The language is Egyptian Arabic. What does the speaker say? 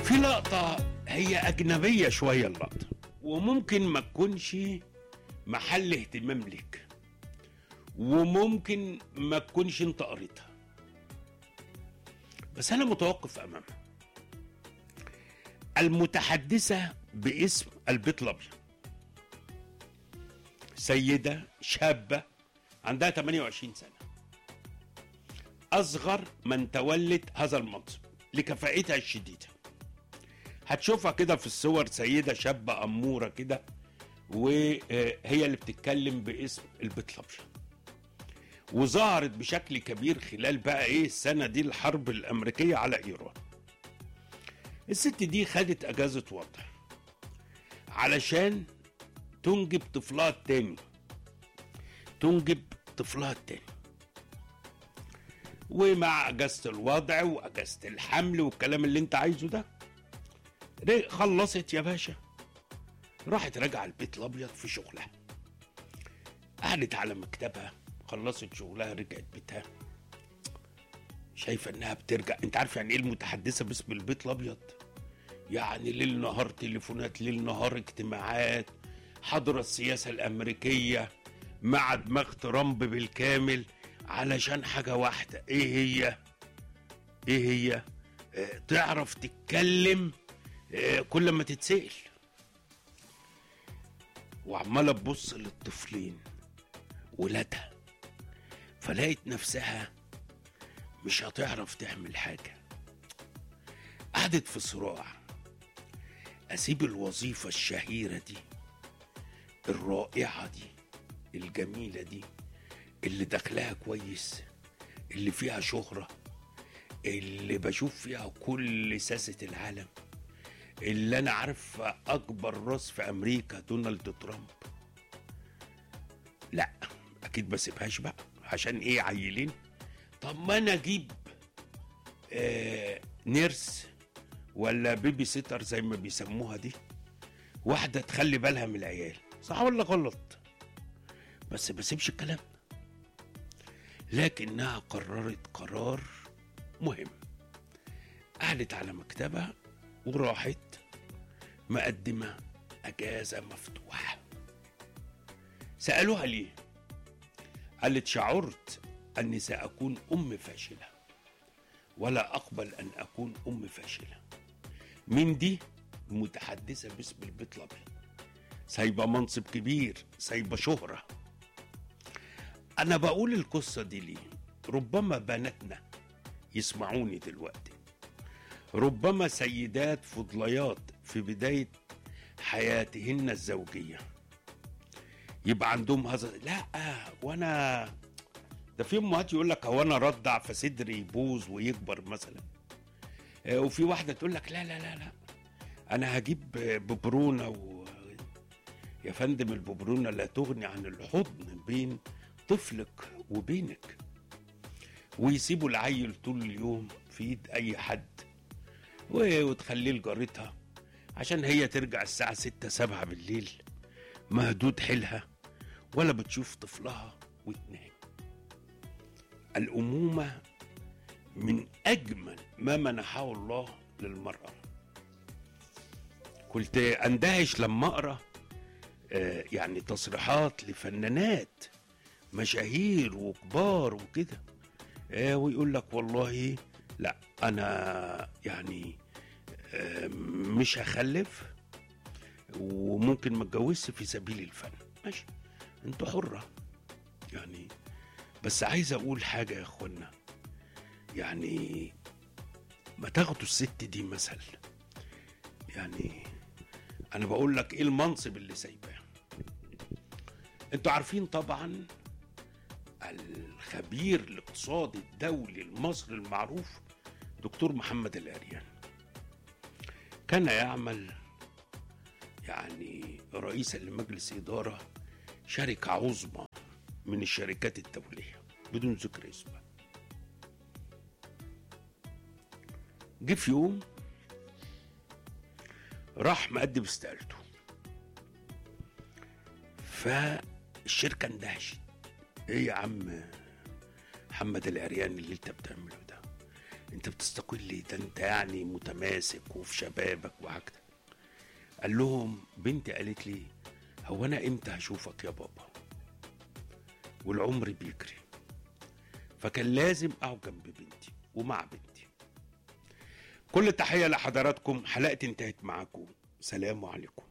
في لقطة هي أجنبية شوية اللقطة وممكن ما تكونش محل اهتمام ليك وممكن ما تكونش انت قريتها بس أنا متوقف أمامها المتحدثة باسم البيت الأبيض سيدة شابة عندها 28 سنة أصغر من تولت هذا المنصب لكفاءتها الشديدة هتشوفها كده في الصور سيدة شابة أمورة كده وهي اللي بتتكلم باسم البيت الأبيض وظهرت بشكل كبير خلال بقى ايه السنة دي الحرب الأمريكية على إيران الست دي خدت أجازة وضع علشان تنجب طفلها التاني تنجب طفلها التاني ومع اجازه الوضع واجازه الحمل والكلام اللي انت عايزه ده ر- خلصت يا باشا راحت راجعه البيت الابيض في شغلها قعدت على مكتبها خلصت شغلها رجعت بيتها شايفه انها بترجع انت عارف يعني ايه المتحدثه باسم البيت الابيض يعني ليل نهار تليفونات ليل نهار اجتماعات حضر السياسه الامريكيه مع دماغ ترامب بالكامل علشان حاجه واحده ايه هي ايه هي آه، تعرف تتكلم آه، كل ما تتسال وعماله تبص للطفلين ولادها فلقيت نفسها مش هتعرف تعمل حاجه قعدت في صراع اسيب الوظيفه الشهيره دي الرائعه دي الجميله دي اللي دخلها كويس اللي فيها شهره اللي بشوف فيها كل ساسه العالم اللي انا عارف اكبر راس في امريكا دونالد ترامب لا اكيد ما سيبهاش بقى عشان ايه عيلين طب ما انا اجيب آه نيرس ولا بيبي سيتر زي ما بيسموها دي واحده تخلي بالها من العيال صح ولا غلط بس ما سيبش الكلام ده. لكنها قررت قرار مهم قعدت على مكتبها وراحت مقدمة أجازة مفتوحة سألوها ليه قالت شعرت أني سأكون أم فاشلة ولا أقبل أن أكون أم فاشلة من دي متحدثة باسم البيت الأبيض سايبة منصب كبير سايبة شهرة أنا بقول القصة دي ليه ربما بناتنا يسمعوني دلوقتي ربما سيدات فضليات في بداية حياتهن الزوجية يبقى عندهم هذا لا وانا ده في امهات يقول لك هو انا رضع فصدري يبوظ ويكبر مثلا آه، وفي واحده تقول لك لا لا لا لا انا هجيب ببرونه و... يا فندم الببرونه لا تغني عن الحضن بين طفلك وبينك ويسيبوا العيل طول اليوم في ايد اي حد و- وتخليه لجارتها عشان هي ترجع الساعة ستة سبعة بالليل مهدود حيلها ولا بتشوف طفلها وتنام الأمومة من أجمل ما منحه الله للمرأة كنت أندهش لما أقرأ آه، يعني تصريحات لفنانات مشاهير وكبار وكده آه، ويقول لك والله لا انا يعني آه، مش هخلف وممكن ما اتجوزش في سبيل الفن ماشي انتوا حرة يعني بس عايز اقول حاجة يا اخوانا يعني ما تاخدوا الست دي مثل يعني انا بقول لك ايه المنصب اللي سايباه انتوا عارفين طبعا الخبير الاقتصادي الدولي المصري المعروف دكتور محمد العريان كان يعمل يعني رئيسا لمجلس إدارة شركة عظمى من الشركات الدولية بدون ذكر اسمها جه في يوم راح مقدم استقالته فالشركة اندهشت ايه يا عم محمد العريان اللي انت بتعمله ده انت بتستقيل ليه ده انت يعني متماسك وفي شبابك وحاجتك قال لهم بنتي قالت لي هو انا امتى هشوفك يا بابا والعمر بيجري فكان لازم اقعد جنب بنتي ومع بنتي كل تحيه لحضراتكم حلقتي انتهت معاكم سلام عليكم